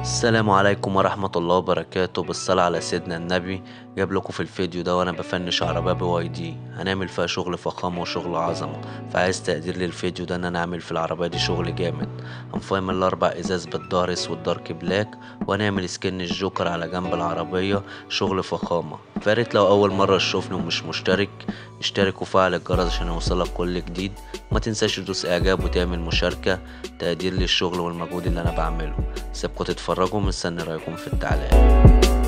السلام عليكم ورحمة الله وبركاته بالصلاة على سيدنا النبي جاب لكم في الفيديو ده وانا بفنش عربية بي واي دي هنعمل فيها شغل فخامة وشغل عظمة فعايز تقدير للفيديو ده ان انا اعمل في العربية دي شغل جامد هنفايم الاربع ازاز بالظهر اسود دارك بلاك وهنعمل سكن الجوكر على جنب العربية شغل فخامة فاريت لو اول مرة تشوفني ومش مشترك اشترك وفعل الجرس عشان يوصلك كل جديد ما تنساش تدوس اعجاب وتعمل مشاركة تقدير للشغل والمجهود اللي انا بعمله سيبكم تتفرجوا مستني رايكم في التعليقات